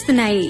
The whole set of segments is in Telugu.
గుర్తుకొస్తున్నాయి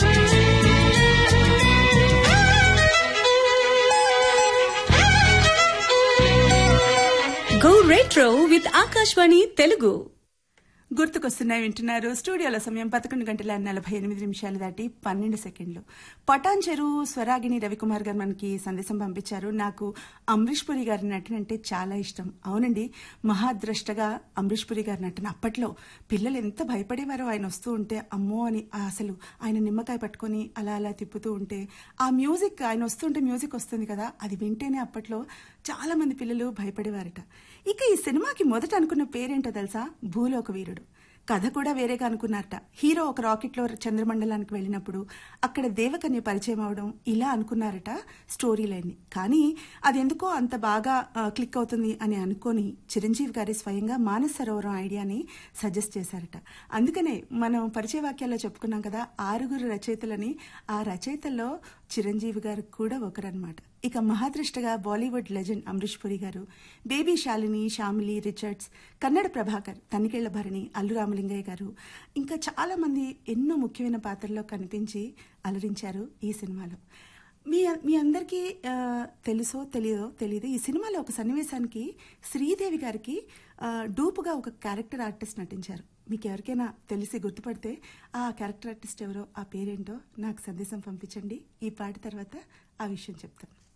go retro with Akashvani Telugu గుర్తుకొస్తున్నాయి వింటున్నారు స్టూడియోలో సమయం పదకొండు గంటల నలభై ఎనిమిది నిమిషాలు దాటి పన్నెండు సెకండ్లు పటాన్ చెరువు స్వరాగిని రవికుమార్ గారు మనకి సందేశం పంపించారు నాకు అమరీష్ పురి గారి నటన అంటే చాలా ఇష్టం అవునండి మహాద్రష్టగా అమరీష్ పురి గారి నటన అప్పట్లో పిల్లలు ఎంత భయపడేవారో ఆయన వస్తూ ఉంటే అమ్మో అని ఆ అసలు ఆయన నిమ్మకాయ పట్టుకొని అలా అలా తిప్పుతూ ఉంటే ఆ మ్యూజిక్ ఆయన వస్తుంటే మ్యూజిక్ వస్తుంది కదా అది వింటేనే అప్పట్లో చాలా మంది పిల్లలు భయపడేవారట ఇక ఈ సినిమాకి మొదట అనుకున్న పేరేంటో తెలుసా భూలోక వీరుడు కథ కూడా వేరేగా అనుకున్నారట హీరో ఒక రాకెట్లో చంద్రమండలానికి వెళ్ళినప్పుడు అక్కడ దేవకన్య పరిచయం అవడం ఇలా అనుకున్నారట స్టోరీ లైన్ని కానీ అది ఎందుకో అంత బాగా ఆ, క్లిక్ అవుతుంది అని అనుకొని చిరంజీవి గారి స్వయంగా మానస సరోవరం ఐడియాని సజెస్ట్ చేశారట అందుకనే మనం పరిచయ వాక్యాల్లో చెప్పుకున్నాం కదా ఆరుగురు రచయితలని ఆ రచయితల్లో చిరంజీవి గారు కూడా ఒకరన్నమాట ఇక మహాదృష్టగా బాలీవుడ్ లెజెండ్ అమరీష్ పురి గారు బేబీ శాలిని శ్యామిలి రిచర్డ్స్ కన్నడ ప్రభాకర్ తనికేళ్ల భరణి అల్లు రామలింగయ్య గారు ఇంకా చాలా మంది ఎన్నో ముఖ్యమైన పాత్రల్లో కనిపించి అలరించారు ఈ సినిమాలో మీ మీ అందరికీ ఆ, తెలుసో తెలియదో తెలియదు ఈ సినిమాలో ఒక సన్నివేశానికి శ్రీదేవి గారికి ఆ, డూపుగా ఒక క్యారెక్టర్ ఆర్టిస్ట్ నటించారు మీకు ఎవరికైనా తెలిసి గుర్తుపడితే ఆ క్యారెక్టర్ ఆర్టిస్ట్ ఎవరో ఆ పేరేంటో నాకు సందేశం పంపించండి ఈ పాట తర్వాత ఆ విషయం చెప్తాను